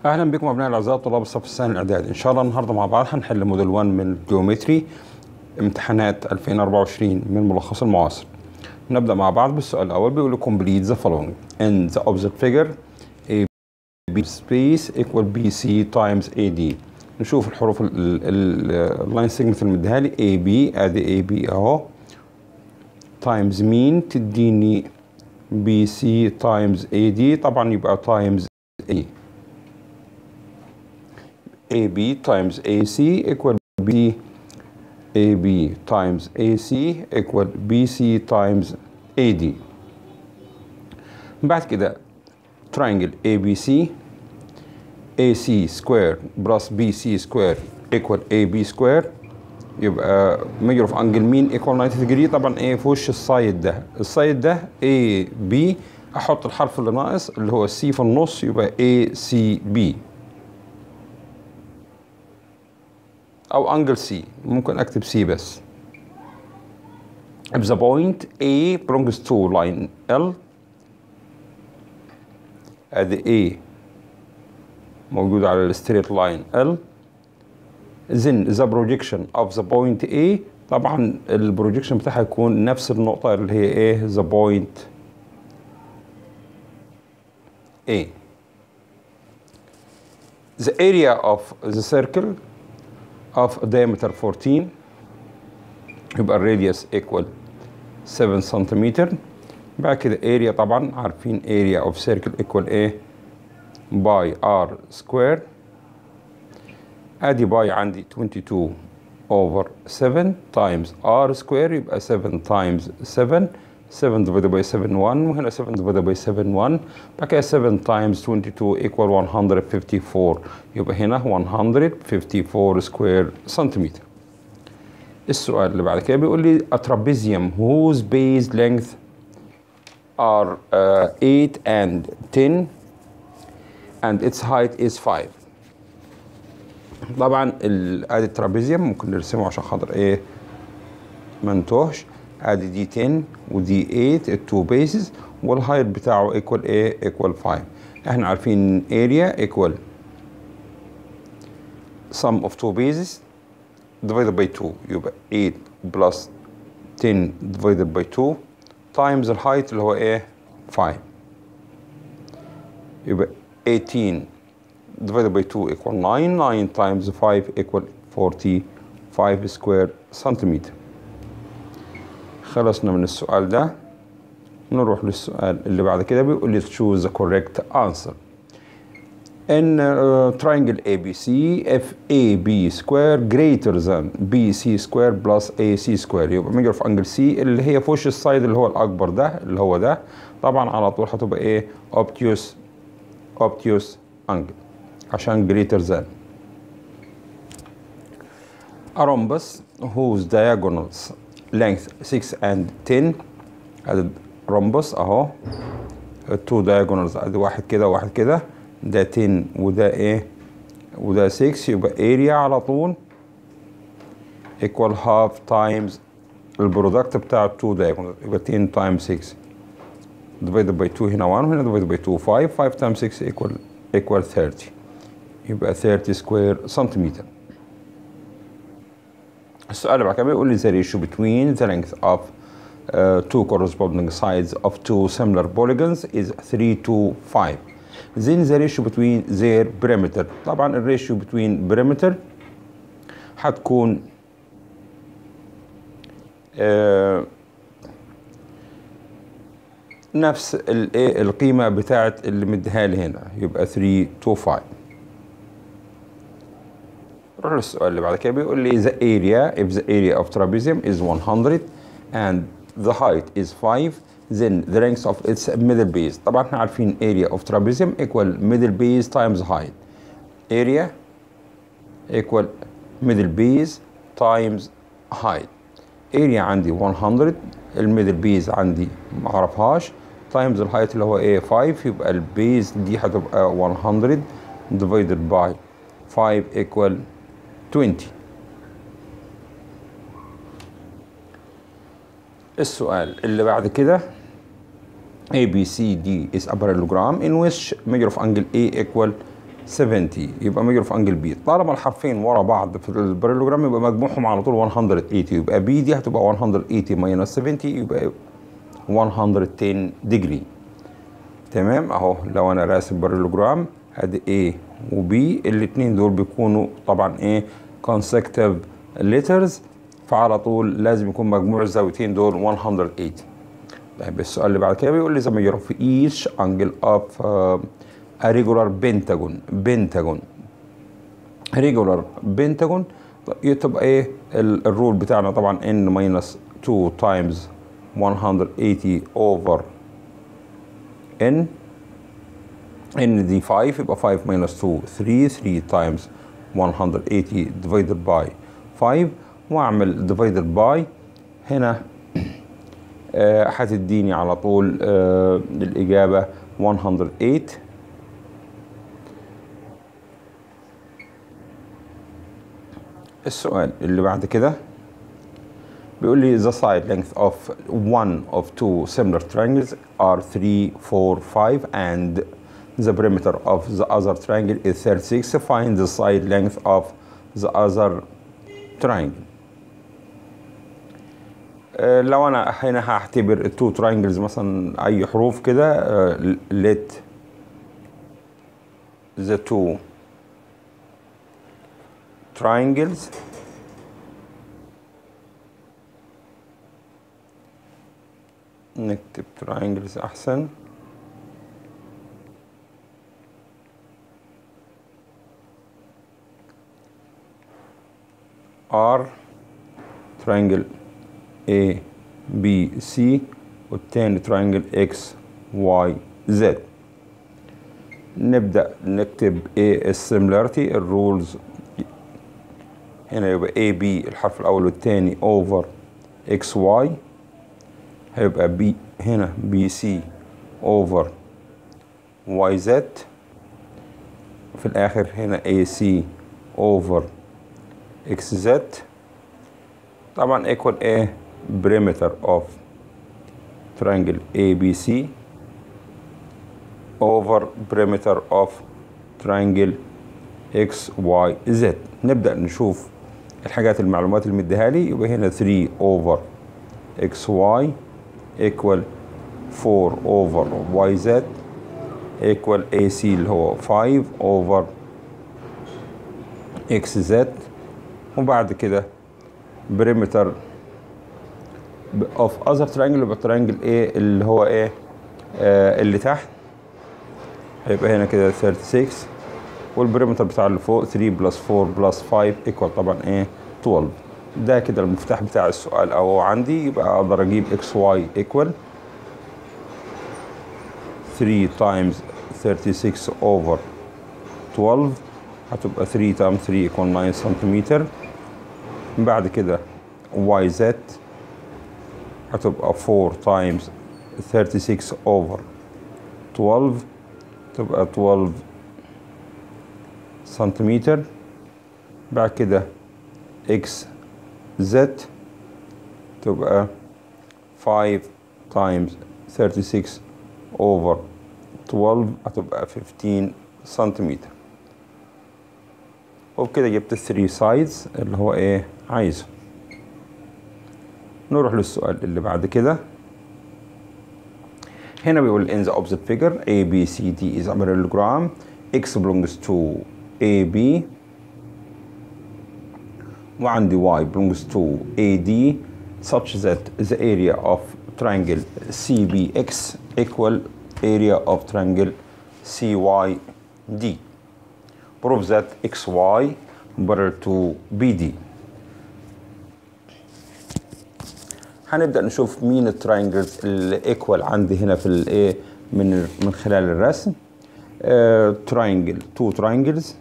اهلا بكم ابناء الاعزاء طلاب الصف الثاني الاعدادي ان شاء الله النهارده مع بعض هنحل موديل 1 من الجيومتري امتحانات 2024 من ملخص المعاصر نبدا مع بعض بالسؤال الاول بيقول complete the following in the opposite figure a b space equal bc times ad نشوف الحروف اللاين سيجمنت اللي مديها لي اي بي ادي اي بي اهو تايمز مين تديني بي سي تايمز اي دي طبعا يبقى تايمز اي AB times AC equal B AB times AC equal BC times AD بعد كده triangle ABC AC square plus BC square equal AB square يبقى measure of angle مين equal 90 degree طبعا ايه في وش السايد ده السايد ده AB احط الحرف اللي ناقص اللي هو C في النص يبقى ACB او انجل سي ممكن اكتب سي بس if the point A belongs to line L ادي A موجود على الستريت لاين L then the projection of the point A طبعا البروجيكشن بتاعها يكون نفس النقطة اللي هي ايه the point A the area of the circle of diameter 14 يبقى الراديوس equal 7 سنتيمتر بعد كده area طبعا عارفين area of circle equal ايه باي r square ادي باي عندي 22 over 7 times r square يبقى 7 times 7 7 divided by 7 1 وهنا 7 divided by 7 1 بعد كده 7 times 22 equal 154 يبقى هنا 154 سكوير سنتيمتر السؤال اللي بعد كده بيقول لي a trapezium whose base length are uh, 8 and 10 and its height is 5 طبعا ادي الترابيزيوم ممكن نرسمه عشان خاطر ايه ما نتوهش ادي دي 10 ودي 8 التو بيسز والهايت بتاعه ايكوال ايه ايكوال 5 احنا عارفين area equal sum of two bases divided by 2 يبقى 8 plus 10 divided by 2 times الهايت اللي هو ايه 5 يبقى 18 divided by 2 equal 9 9 times 5 equal 45 square centimeter خلصنا من السؤال ده نروح للسؤال اللي بعد كده بيقول لي choose the correct answer in uh, triangle ABC if AB square greater than BC square plus AC square يبقى measure of angle C اللي هي في وش السايد اللي هو الأكبر ده اللي هو ده طبعا على طول هتبقى إيه obtuse obtuse angle عشان greater than a rhombus whose diagonals length 6 and 10 ادي rhombus اهو التو diagonals ادي واحد كده وواحد كده ده 10 وده ايه وده 6 يبقى area على طول equal half times البرودكت بتاع التو diagonals يبقى 10 times 6 divided by 2 هنا 1 وهنا divided by 2 5 5 times 6 equal equal 30 يبقى 30 square centimeter السؤال اللي بعد كده بيقول لي the ratio between the length of uh, two corresponding sides of two similar polygons is 3 to 5 then the ratio between their perimeter طبعا الريشيو between perimeter هتكون uh, نفس الايه القيمه بتاعت اللي مديها لي هنا يبقى 3 to 5 نروح للسؤال اللي بعد كده بيقول لي the area if the area of trapezium is 100 and the height is 5 then the length of its middle base طبعا احنا عارفين area of trapezium equal middle base times height area equal middle base times height area عندي 100 الميدل بيز عندي معرفهاش تايمز الهايت اللي هو ايه 5 يبقى البيز دي هتبقى 100 divided by 5 equal 20 السؤال اللي بعد كده A B C D is a parallelogram in which measure of angle A equal 70 يبقى ميجر في انجل بي طالما الحرفين ورا بعض في البارالوجرام يبقى مجموعهم على طول 180 يبقى بي دي هتبقى 180 ماينس 70 يبقى 110 ديجري تمام اهو لو انا راسم بارالوجرام ادي A و B الاثنين دول بيكونوا طبعا ايه consecutive letters فعلى طول لازم يكون مجموع الزاويتين دول 180 طيب السؤال اللي بعد كده بيقول لي زي ما يروح في each angle of uh, a regular pentagon pentagon regular pentagon تبقى ايه ال- الرول بتاعنا طبعا n minus 2 times 180 over n n دي 5 يبقى 5 minus 2 3 3 times 180 divided by 5 واعمل divided by هنا آه، هتديني على طول آه، الإجابة 108 السؤال اللي بعد كده بيقول لي the side length of one of two similar triangles are 3 4 5 and the perimeter of the other triangle is 36 find the side length of the other triangle آه، لو انا هنا هعتبر التو تراينجلز مثلا اي حروف كده آه، let the two triangles نكتب triangles احسن R triangle A B C والتاني triangle X Y Z نبدأ نكتب A السيميلاريتي الرولز هنا يبقى A B الحرف الأول والتاني over X Y هيبقى B هنا B C over Y Z في الآخر هنا A C over X Z طبعا equal A perimeter of triangle ABC over perimeter of triangle XYZ نبدأ نشوف الحاجات المعلومات اللي مديها لي يبقى هنا 3 over XY equal 4 over YZ equal AC اللي هو 5 over XZ وبعد كده perimeter of other triangle يبقى triangle A اللي هو ايه آه اللي تحت هيبقى هنا كده 36 والبريمتر بتاع اللي فوق 3 بلس 4 بلس 5 ايكوال طبعا ايه 12 ده كده المفتاح بتاع السؤال او عندي يبقى اقدر اجيب اكس واي ايكوال 3 times 36 over 12 هتبقى 3 times 3 equal 9 سنتيمتر بعد كده واي زد هتبقى 4 times 36 over 12 تبقى 12 سنتيمتر بعد كده اكس زد تبقى 5 times 36 over 12 هتبقى 15 سنتيمتر وبكده جبت الثري سايدز اللي هو ايه عايزه نروح للسؤال اللي بعد كده هنا بيقول in the opposite figure A B C D is a parallelogram X belongs to A B وعندي Y belongs to A D such that the area of triangle CBX equal area of triangle CYD prove that XY parallel to BD هنبدا نشوف مين التراينجلز الايكوال عندي هنا في الايه من من خلال الرسم تراينجل تو تراينجلز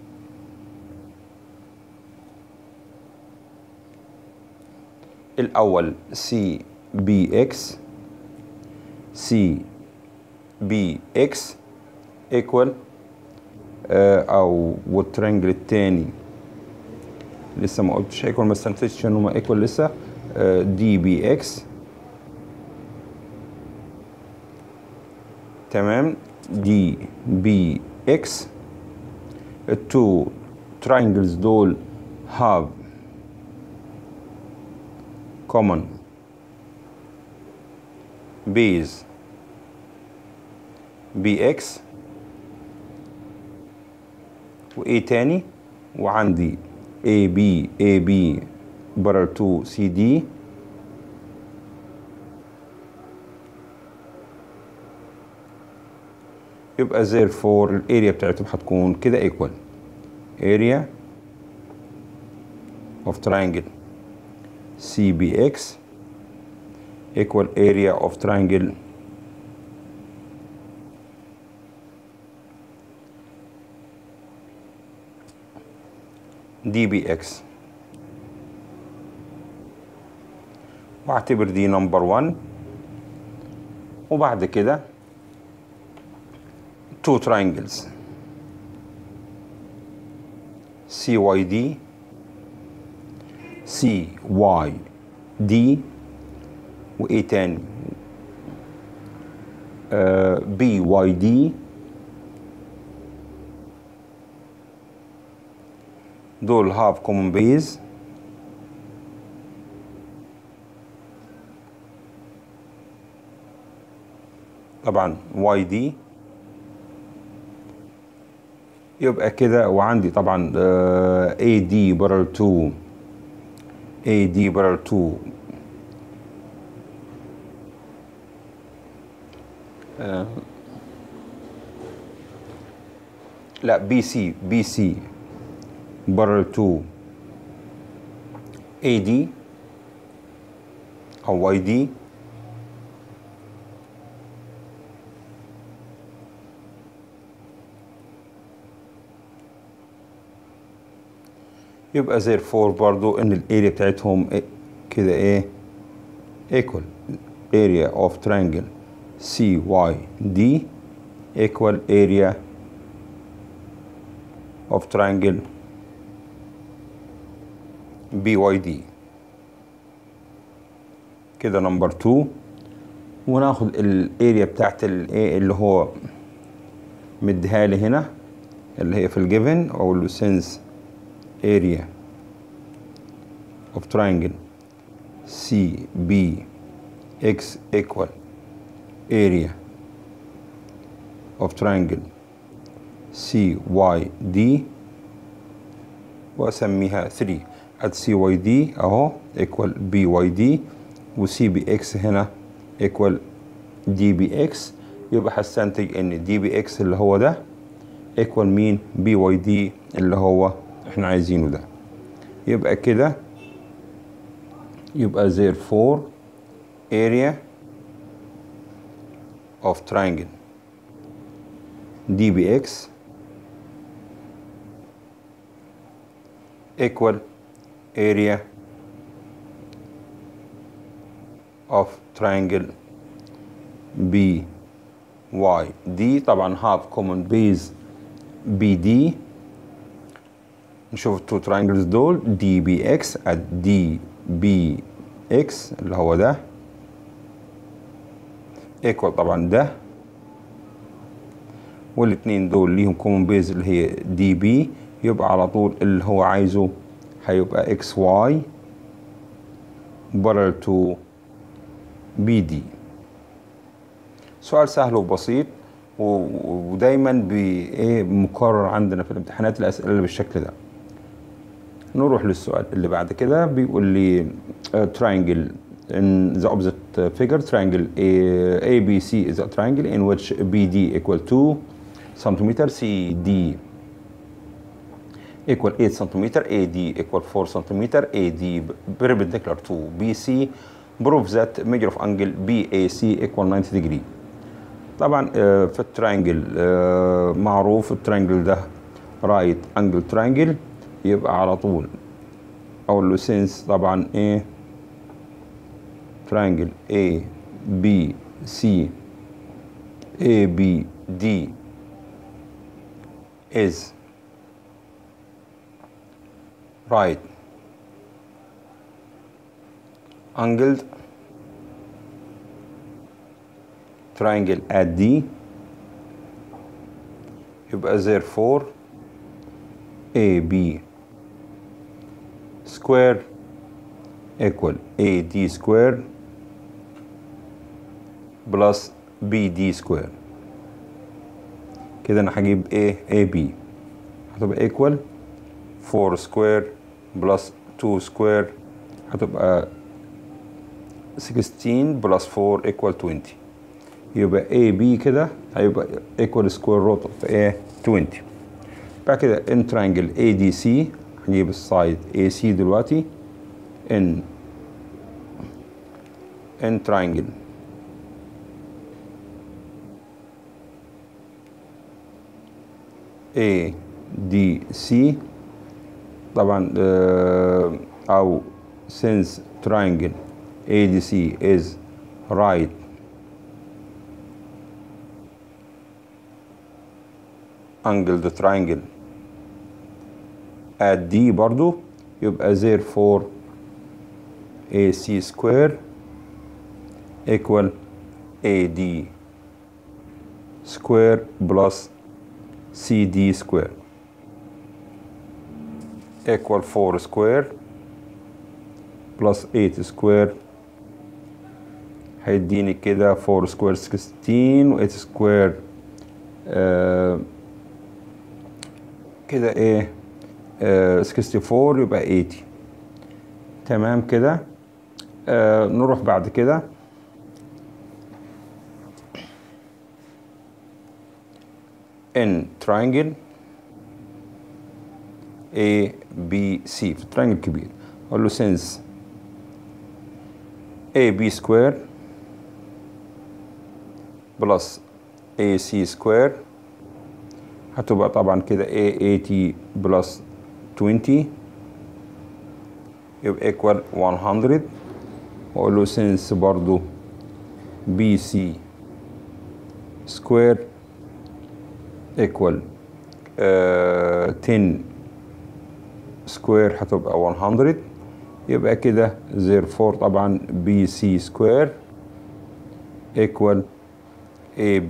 الاول سي بي اكس سي بي اكس ايكوال او والترينجل الثاني لسه ما قلتش ايكوال ما استنتجتش انه ما ايكوال لسه دي بي اكس تمام دي بي اكس التو triangles دول have common base bx وايه تاني وعندي AB AB برر 2 CD يبقى therefore الاريا بتاعتهم هتكون كده equal area of triangle CBX equal area of triangle DBX واعتبر دي نمبر 1 وبعد كده two triangles CYD CYD وإيه تاني آه BYD دول have common base طبعا YD يبقى كده وعندي طبعا آه AD برر 2 AD برر 2 آه لا بي سي بي سي برر 2 AD او YD يبقى زي الفور برضو ان الاريا بتاعتهم إيه كده ايه equal area of triangle CYD equal area of triangle BYD كده نمبر 2 وناخد الاريا بتاعت الايه اللي هو مديها لي هنا اللي هي في الجيفن او السنس area of triangle CBX equal area of triangle CYD واسميها 3 at CYD اهو equal BYD و CBX هنا equal DBX يبقى هستنتج ان DBX اللي هو ده equal مين BYD اللي هو احنا عايزينه ده يبقى كده يبقى therefore area of triangle dbx equal area of triangle B Y D طبعا have common base BD نشوف التو تراينجلز دول دي بي اكس at دي بي اكس اللي هو ده ايكوال طبعا ده والاتنين دول ليهم كومن بيز اللي هي دي بي يبقى على طول اللي هو عايزه هيبقى اكس واي برر تو بي دي سؤال سهل وبسيط ودايما بايه مكرر عندنا في الامتحانات الاسئله اللي بالشكل ده نروح للسؤال اللي بعد كده بيقول لي triangle in the opposite figure triangle A, ABC is a triangle in which BD equal 2 centimeter CD equal 8 centimeter AD equal 4 centimeter AD perpendicular to BC prove that measure of angle BAC equal 90 degree طبعا في الترينجل معروف الترينجل ده رايت انجل ترينجل يبقى على طول اقول له سينس طبعا ايه ترينجل A B C A B D is right angled triangle at D يبقى therefore AB square equal AD square plus BD square كده انا هجيب ايه AB هتبقى equal 4 square plus 2 square هتبقى 16 plus 4 equal 20 يبقى AB كده هيبقى equal square root of ايه 20 بعد كده in triangle ADC هنجيب السايد AC دلوقتي in in triangle ADC طبعا آه، او since triangle ADC is right angled triangle at D برضو يبقى therefore AC square equal AD square plus CD square equal 4 square plus 8 square هيديني كده 4 square 16 و 8 square آه كده ايه آه 64 يبقى 80 تمام كده آه نروح بعد كده in triangle A B C في triangle كبير اقول له since AB square plus AC square هتبقى طبعا كده A80 plus 20 يبقى equal 100 واقول له since برضو BC square equal uh, 10 square هتبقى 100 يبقى كده therefore طبعا BC square equal AB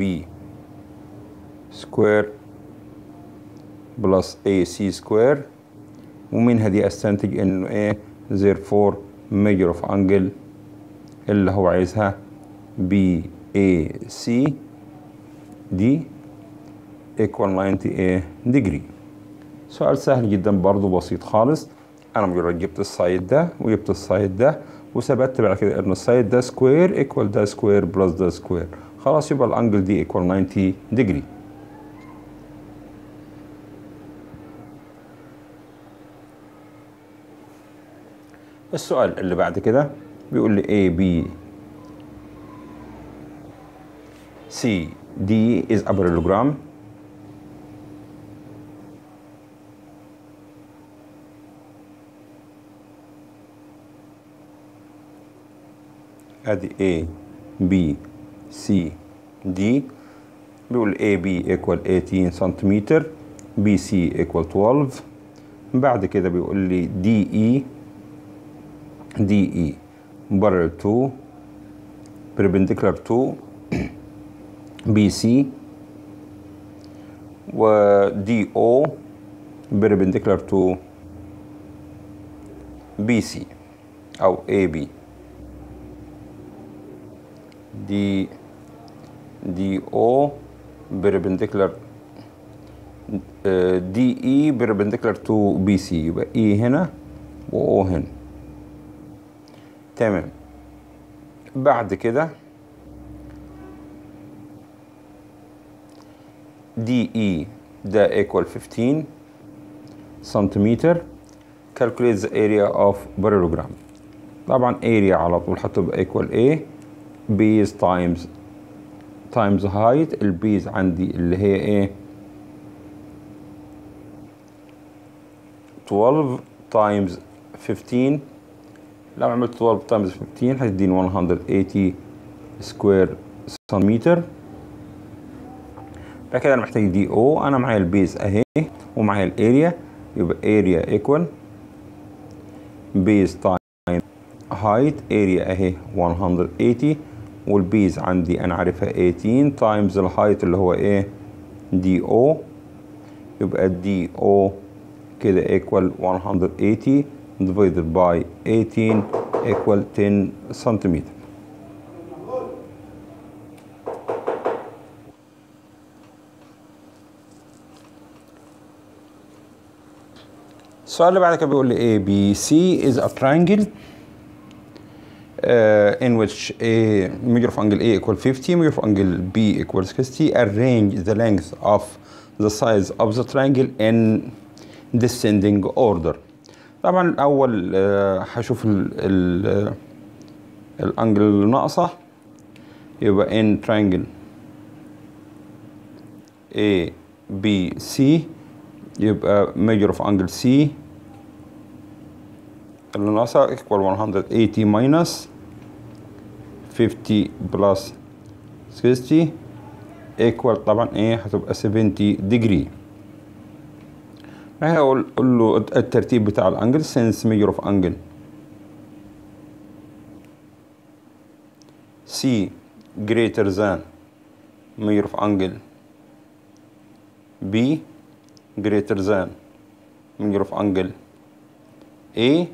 square plus AC square ومنها دي استنتج انه ايه therefore measure of angle اللي هو عايزها BAC دي equal 90 ايه degree سؤال سهل جدا برضو بسيط خالص انا مجرد جبت السايد ده وجبت السايد ده وثبت بعد كده ان السايد ده سكوير ايكوال ده سكوير بلس ده سكوير خلاص يبقى الانجل دي ايكوال 90 degree السؤال اللي بعد كده بيقول لي A B C D is a parallelogram ادي A B C D بيقول A B equal 18 سنتيمتر B C equal 12 بعد كده بيقول لي D E D E parallel to perpendicular to B C و D O perpendicular to B C أو A B دي دي او perpendicular دي اي perpendicular تو بي سي يبقى اي هنا و او هنا تمام بعد كده دي اي ده equal 15 سنتيمتر calculate the area of parallelogram طبعا area على طول هتبقى equal a base times times height البيز عندي اللي هي ايه 12 times 15 لو عملت 12 times 15 هتديني 180 سكوير سنتيمتر بعد كده انا محتاج دي او انا معايا البيز اهي ومعايا الاريا يبقى اريا ايكوال بيز تايم هايت اريا اهي 180 والبيز عندي انا عارفها 18 تايمز الهايت اللي هو ايه دي او يبقى دي او كده equal 180 divided by 18 equal 10 سنتيمتر السؤال اللي بعد كده بيقول لي A B C is a triangle uh, in which a measure of angle A equal 50, measure of angle B equals 60. Arrange the length of the sides of the triangle in descending order. طبعا الأول uh, هشوف ال ال الأنجل اللي ناقصة يبقى in triangle A B C يبقى measure of angle C اللي ناقصة equal 180 minus 50 plus 60 equal طبعا ايه هتبقى 70 degree هقول قول له الترتيب بتاع الانجل since measure of angle C greater than measure of angle B greater than measure of angle A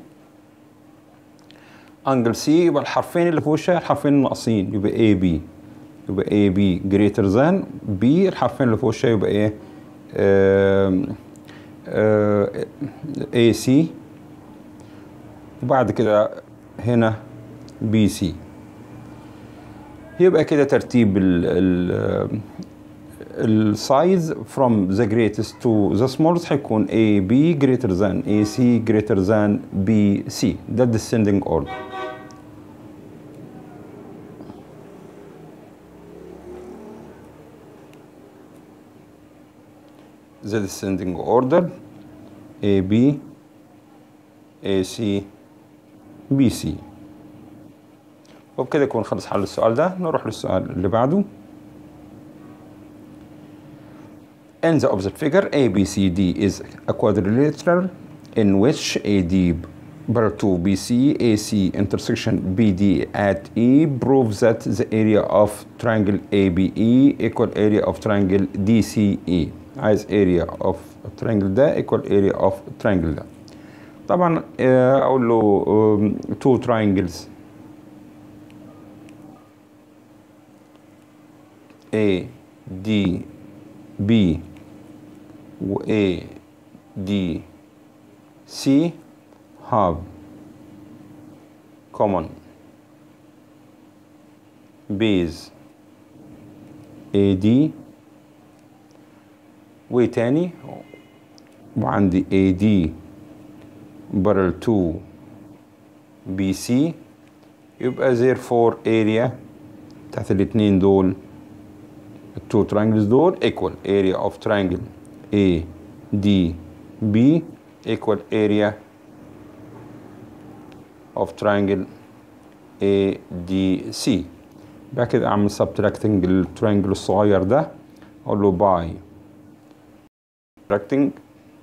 انجل سي يبقى الحرفين اللي في وشها الحرفين الناقصين يبقى اي بي يبقى اي بي جريتر ذان بي الحرفين اللي في وشها يبقى ايه اي سي وبعد كده هنا بي سي يبقى كده ترتيب ال ال السايز from the greatest to the smallest هيكون A B greater than A C greater than B C ده descending order the descending order A B A C B C وبكده يكون خلص حل السؤال ده نروح للسؤال اللي بعده In the opposite figure, ABCD is a quadrilateral in which AD parallel to BC, AC intersection BD at E proves that the area of triangle ABE equal area of triangle DCE. عايز area of triangle ده equal area of triangle ده. طبعا اقول له two triangles A D B و A D C have common base AD وتاني وعندي AD parallel to BC يبقى therefore area بتاعت الاتنين دول التو triangles دول equal area of triangle A D B equal area of triangle A D C بعد كده اعمل subtracting الترينجل الصغير ده اقول له by subtracting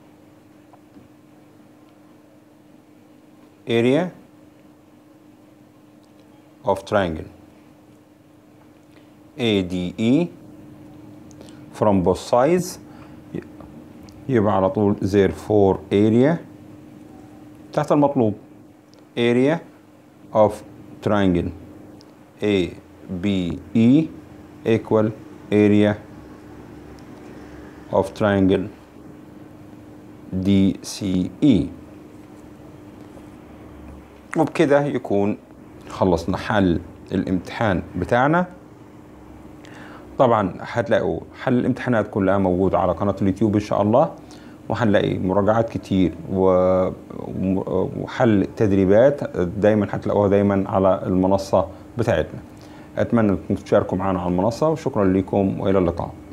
area of triangle ADE from both sides يبقى على طول therefore area تحت المطلوب area of triangle A B E equal area of triangle D C E وبكده يكون خلصنا حل الامتحان بتاعنا طبعا هتلاقوا حل الامتحانات كلها موجود على قناة اليوتيوب ان شاء الله وهنلاقي مراجعات كتير وحل تدريبات دايما هتلاقوها دايما على المنصة بتاعتنا اتمنى انكم تشاركوا معنا على المنصة وشكرا لكم والى اللقاء